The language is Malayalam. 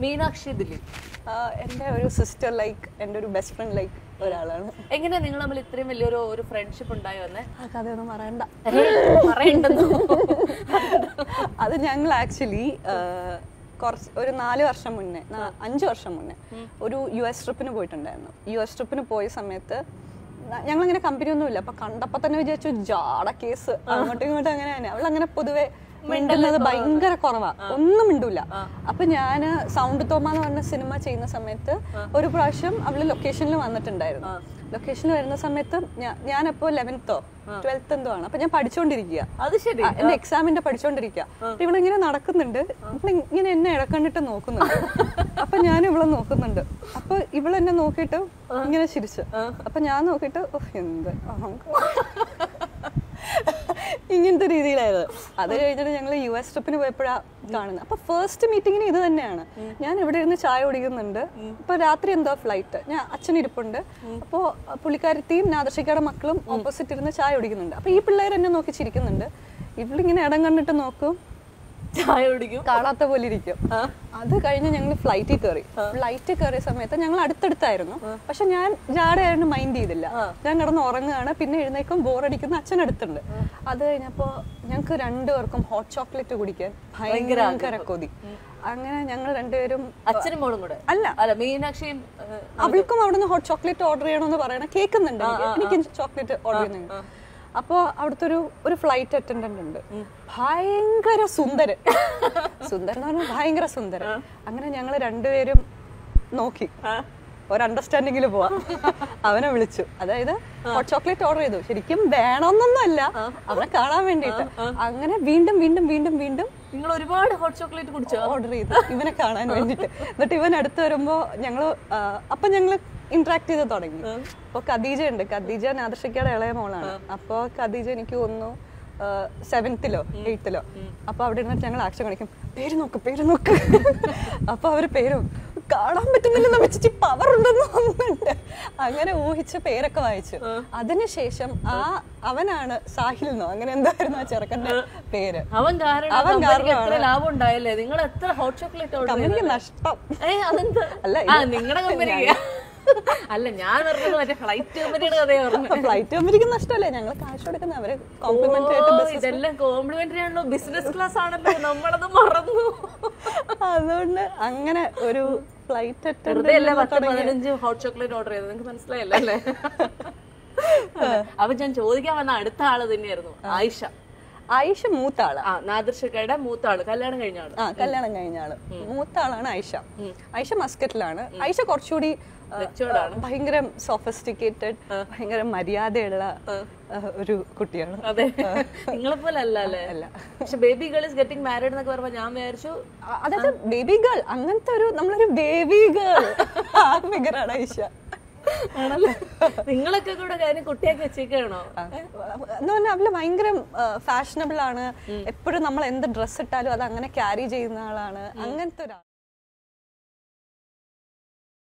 മീനാക്ഷി ദിലീപ് എൻ്റെ ഒരു സിസ്റ്റർ ലൈക്ക് എൻ്റെ ഒരു ബെസ്റ്റ് ഫ്രണ്ട് ലൈക്ക് ഒരാളാണ് എങ്ങനെയാ നിങ്ങൾ തമ്മിൽ ഇത്രയും വലിയൊരു ഒരു ഫ്രണ്ട്ഷിപ്പ് ഉണ്ടായി വന്നേ ആ കഥയൊന്നും പറയണ്ട പറയണ്ടെന്നോ അത് ഞങ്ങൾ ആക്ച്വലി കുറച്ച് ഒരു നാല് വർഷം മുന്നേ നാ- അഞ്ച് വർഷം മുന്നേ ഒരു യു എസ് ട്രിപ്പിന് പോയിട്ടുണ്ടായിരുന്നു യു എസ് ട്രിപ്പിന് പോയ സമയത്ത് ന- ഞങ്ങളിങ്ങനെ കമ്പനി ഒന്നുമില്ല അപ്പൊ കണ്ടപ്പോ തന്നെ വിചാരിച്ചു ജാട കേസ് അങ്ങോട്ടും ഇങ്ങോട്ടും അങ്ങനെ തന്നെ അവൾ അങ്ങനെ പൊതുവെ മിണ്ടുന്നത് ഭയങ്കര കുറവാ ഒന്നും മിണ്ടൂല അപ്പൊ ഞാന് സൗണ്ട് തോമ എന്ന് പറഞ്ഞ സിനിമ ചെയ്യുന്ന സമയത്ത് ഒരു പ്രാവശ്യം അവള് ലൊക്കേഷനിൽ വന്നിട്ടുണ്ടായിരുന്നു ലൊക്കേഷനിൽ വരുന്ന സമയത്ത് ഞാ- ഞാനപ്പോ ലെവൻത്തോ ട്വൽത്ത് എന്തോ ആണ് അപ്പൊ ഞാൻ പഠിച്ചുകൊണ്ടിരിക്കുക അത് ശരി ആ, എന്റെ എക്സാമിന്റെ പഠിച്ചോണ്ടിരിക്കുക ഇവിടെ ഇങ്ങനെ നടക്കുന്നുണ്ട് ഇവിടെ ഇങ്ങനെ എന്നെ ഇടക്കണ്ടിട്ട് നോക്കുന്നുണ്ട് അപ്പൊ ഞാൻ ഇവളെ നോക്കുന്നുണ്ട് അപ്പൊ ഇവളെന്നെ നോക്കിയിട്ട് ഇങ്ങനെ ചിരിച്ചു അപ്പൊ ഞാൻ നോക്കിയിട്ട് "ഓ, എന്ത് അഹങ്കാരം." ഇങ്ങനത്തെ രീതിയിലായത് അത് കഴിഞ്ഞിട്ട് ഞങ്ങൾ യു എസ് ട്രിപ്പിന് പോയപ്പോഴാ കാണുന്നത് അപ്പൊ ഫസ്റ്റ് മീറ്റിങ്ങിന് ഇത് തന്നെയാണ് ഞാൻ ഇവിടെ ഇരുന്ന് ചായ കുടിക്കുന്നുണ്ട് ഇപ്പൊ രാത്രി എന്തോ ഫ്ലൈറ്റ് ഞാൻ അച്ഛൻ ഇരിപ്പുണ്ട് അപ്പോ പുള്ളിക്കാരത്തിയും നാദർശിക്കയുടെ മക്കളും ഓപ്പോസിറ്റ് ഇരുന്ന് ചായ കുടിക്കുന്നുണ്ട് അപ്പൊ ഈ പിള്ളേർ എന്നെ നോക്കി ചിരിക്കുന്നുണ്ട് ഇവളിങ്ങനെ ഇടം കണ്ടിട്ട് നോക്കും ചായ കുടിക്കും കാണാത്ത പോലെ ഇരിക്കും അത് കഴിഞ്ഞ് ഞങ്ങൾ ഫ്ലൈറ്റിൽ കയറി ഫ്ലൈറ്റിൽ കയറിയ സമയത്ത് ഞങ്ങൾ അടുത്തടുത്തായിരുന്നു പക്ഷെ ഞാൻ ജാടയായിരുന്നു മൈൻഡ് ചെയ്തില്ല ഞാൻ കിടന്ന് ഉറങ്ങുകയാണ് പിന്നെ എഴുന്നേക്കും ബോറടിക്കുന്ന അച്ഛൻ അടുത്തുണ്ട് അത് കഴിഞ്ഞപ്പോ ഞങ്ങൾക്ക് രണ്ടുപേർക്കും ഹോട്ട് ചോക്ലേറ്റ് കുടിക്കാൻ ഭയങ്കര കൊതി അങ്ങനെ ഞങ്ങൾ രണ്ടുപേരും അച്ഛനും മോളും കൂടെ അല്ല അല്ല മീനാക്ഷിയും ഏഹ്, അവൾക്കും അവിടുന്ന് ഹോട്ട് ചോക്ലേറ്റ് ഓർഡർ ചെയ്യണമെന്ന് പറയണ കേൾക്കുന്നുണ്ട് എനിക്ക്. എനിക്ക് ചോക്ലേറ്റ് ഓർഡർ ചെയ്യുന്നുണ്ട് അപ്പോ അവിടുത്തെ ഒരു ഒരു ഫ്ലൈറ്റ് അറ്റൻഡന്റ് ഉണ്ട് ഭയങ്കര സുന്ദരൻ സുന്ദരൻ എന്ന് പറഞ്ഞാൽ ഭയങ്കര സുന്ദരൻ അങ്ങനെ ഞങ്ങൾ രണ്ടുപേരും നോക്കി ഒരു അണ്ടർസ്റ്റാൻഡിങ്ങിൽ പോവാ അവനെ വിളിച്ചു അതായത് ഹോട്ട് ചോക്ലേറ്റ് ഓർഡർ ചെയ്തു ശരിക്കും വേണമെന്നൊന്നുമല്ല അവനെ കാണാൻ വേണ്ടിയിട്ട് അങ്ങനെ വീണ്ടും വീണ്ടും വീണ്ടും വീണ്ടും നിങ്ങൾ ഒരുപാട് ഹോട്ട് ചോക്ലേറ്റ് കുടിച്ചോ ഓർഡർ ചെയ്തു ഇവനെ കാണാൻ വേണ്ടിട്ട് എന്നിട്ട് ഇവൻ അടുത്ത് വരുമ്പോ ഞങ്ങള് ആ, അപ്പൊ ഞങ്ങള് ഇന്ററാക്ട് ചെയ്ത് തുടങ്ങി അപ്പൊ ഖദീജ ഉണ്ട് ഖദീജ നാദർഷിക്കയുടെ ഇളയ മോളാണ് അപ്പൊ ഖദീജ എനിക്ക് തോന്നുന്നു സെവൻത്തിലോ എയ്ത്തിലോ അപ്പൊ അവിടെ ഇരുന്നിട്ട് ഞങ്ങൾ ആക്ഷൻ കാണിക്കും പേര് നോക്ക് പേര് നോക്ക് അപ്പൊ അവര് പേര് നോക്കും. കാണാൻ പറ്റുന്നില്ലെന്ന് വെച്ചിട്ട് പവർ ഉണ്ടെന്ന് തോന്നുന്നുണ്ട് അങ്ങനെ ഊഹിച്ച പേരൊക്കെ വായിച്ചു അതിനുശേഷം ആ അവനാണ് സാഹിൽ എന്നോ അങ്ങനെ എന്തായിരുന്നു ആ ചെറുക്കന്റെ പേര് അവൻ കാരണം അവൻ കമ്പനിക്ക് എത്ര കാരണമാണ്. ലാഭം ഉണ്ടായല്ലേ നിങ്ങൾ എത്ര ഹോട്ട് ചോക്ലേറ്റ് ഓർഡർ കമ്പനിക്ക് നഷ്ടം ഏ അതെന്താ അല്ല, ആ ഇത് നിങ്ങളുടെ കമ്പനിക്ക് അല്ല ഞാൻ പറഞ്ഞത് മറ്റേ ഫ്ലൈറ്റ് കമ്പനിയുടെ കഥയാ പറഞ്ഞു ഫ്ലൈറ്റ് കമ്പനിക്ക് നഷ്ടമല്ലേ ഞങ്ങൾ കാശ് കൊടുക്കുന്ന അവര് കോംപ്ലിമെന്ററി ആയിട്ട് ഓ, business ഇതെല്ലാം കോംപ്ലിമെന്ററി ആണല്ലോ ബിസിനസ് ക്ലാസ് ആണല്ലോ നമ്മളത് മറന്നു അതുകൊണ്ട് അങ്ങനെ ഒരു ഫ്ലൈറ്റ് വെറുതെ അല്ലേ പത്ത് പതിനഞ്ച് ഹോട്ട് ചോക്ലേറ്റ് ഓർഡർ ചെയ്തത് നിങ്ങൾക്ക് മനസ്സിലായല്ലോ അല്ലേ അപ്പൊ ഞാൻ ചോദിക്കാൻ വന്ന അടുത്ത ആള് തന്നെയായിരുന്നു ആയിഷ ആയിഷ മൂത്ത ആള് ആ നാദർശക്കയുടെ മൂത്ത ആള് കല്യാണം കഴിഞ്ഞ ആള് ആ കല്യാണം കഴിഞ്ഞ ആള് മൂത്ത ആളാണ് ആയിഷ ആയിഷ മസ്കറ്റിലാണ് ആയിഷ കുറച്ചുകൂടി ആ, ഭയങ്കര സോഫിസ്റ്റിക്കേറ്റഡ് ഭയങ്കര മര്യാദയുള്ള ആ, ഒരു കുട്ടിയാണ് അതെ നിങ്ങളെ പോലെ അല്ല അല്ലേ അല്ല. പക്ഷെ baby girl is getting married എന്നൊക്കെ പറയുമ്പോ ഞാൻ വിചാരിച്ചു ആ, അതായത് ബേബി ഗേൾ അങ്ങനത്തെ ഒരു നമ്മളൊരു ബേബി ഗേൾ ആ ഫിഗറാണ് ആയിഷ ആണല്ലേ നിങ്ങളൊക്കെ കൂടെ കാര്യം കുട്ടിയാക്കി വെച്ചേക്കാണോ എന്ന് പറഞ്ഞാൽ അവള് ഭയങ്കര ഫാഷനബിൾ ആണ് എപ്പോഴും നമ്മൾ എന്ത് ഡ്രസ് ഇട്ടാലും അത് അങ്ങനെ ക്യാരി ചെയ്യുന്ന ആളാണ് അങ്ങനത്തെ ഒരാൾ